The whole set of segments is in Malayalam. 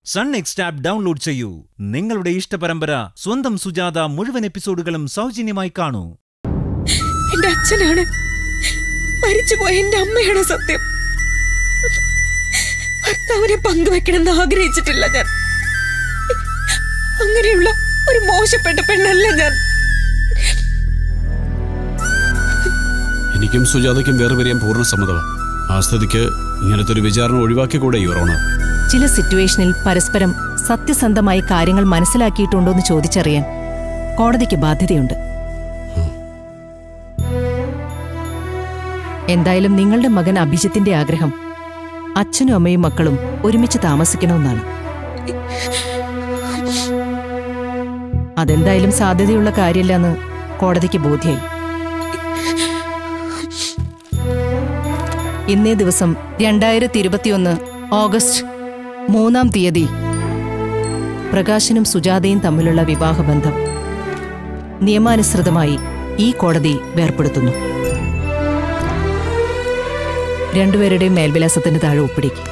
സൺ നെക്സ്റ്റ് ആപ്പ് ഡൗൺലോഡ് ചെയ്യൂ നിങ്ങളുടെ ഇഷ്ടപരമ്പര സ്വന്തം സുജാത മുഴുവൻ എപ്പിസോഡുകളും സൗജന്യമായി കാണൂ എന്റെ അച്ഛനാണ് മരിച്ചുപോയ എന്റെ അമ്മയാണ് സത്യം ഭർത്താവിനെ പങ്കുവെക്കണമെന്ന് ആഗ്രഹിച്ചിട്ടില്ല ഞാൻ അങ്ങനെയുള്ള ഒരു മോശപ്പെട്ട പെണ്ണല്ല ഞാൻ എനിക്കും സുജാതയ്ക്കും വേറെ വരിയാൻ പൂർണ്ണ സമ്മതമാണ് ആ സ്ഥിതിക്ക് ഇങ്ങനത്തെ ഒരു വിചാരണ ഒഴിവാക്കിക്കൂടെ യുറോണർ ചില സിറ്റുവേഷനിൽ പരസ്പരം സത്യസന്ധമായി കാര്യങ്ങൾ മനസ്സിലാക്കിയിട്ടുണ്ടോന്ന് ചോദിച്ചറിയാൻ കോടതിക്ക് ബാധ്യതയുണ്ട് എന്തായാലും നിങ്ങളുടെ മകൻ അഭിജിത്തിന്റെ ആഗ്രഹം അച്ഛനും അമ്മയും മക്കളും ഒരുമിച്ച് താമസിക്കണമെന്നാണ് അതെന്തായാലും സാധ്യതയുള്ള കാര്യമില്ലെന്ന് കോടതിക്ക് ബോധ്യായി ഇന്നേ ദിവസം രണ്ടായിരത്തി ഇരുപത്തിയൊന്ന് ഓഗസ്റ്റ് മൂന്നാം തീയതി പ്രകാശനും സുജാതയും തമ്മിലുള്ള വിവാഹബന്ധം നിയമാനുസൃതമായി ഈ കോടതി വേർപ്പെടുത്തുന്നു രണ്ടുപേരുടെയും മേൽവിലാസത്തിന് താഴെ ഒപ്പിടിക്കും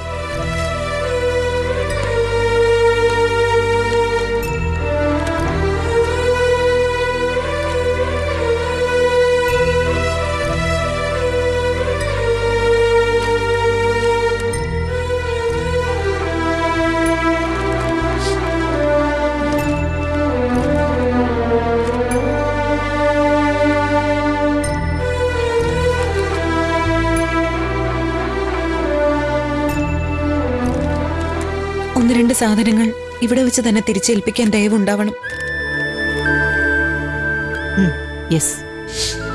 ഒന്ന് രണ്ട് സാധനങ്ങൾ ഇവിടെ വെച്ച് തന്നെ തിരിച്ചേൽപ്പിക്കാൻ ദയവുണ്ടാവണം യെസ്